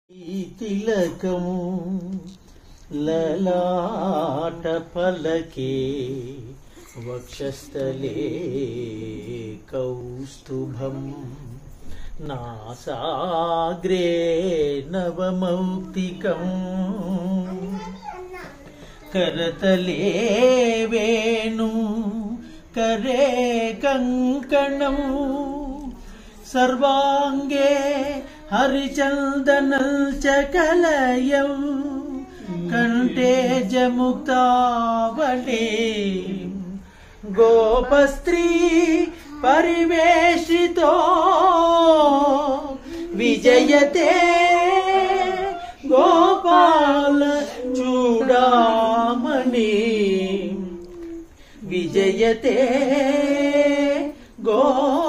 ఈ తిలకము లలాట పలకే వక్షస్థలే కౌస్తుభం నాసాగ్రే నవమౌక్తికం కరతలే వేణు కరే కంకణం సర్వాంగే హరిచందనం చ కలయం కంఠే జముక్తావళే గోపస్త్రీ పరివేషితో విజయతే గోపాల చూడామణి విజయతే గోపాల